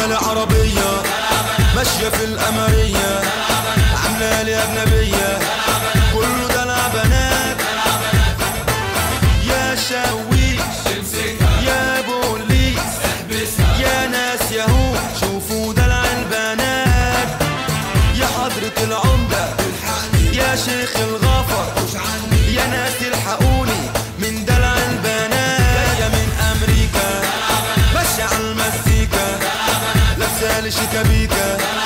لي عربية ماشية في القمرية عاملة لي أجنبية كله دلع بنات يا شاويش يا بوليس يا ناس ياهو شوفوا دلع البنات يا حضرة العمدة يا شيخ الغفر يا ناس الحقوني من دلع البنات جاية من أمريكا ماشية على المزيكا لابسة لي شيكابيكا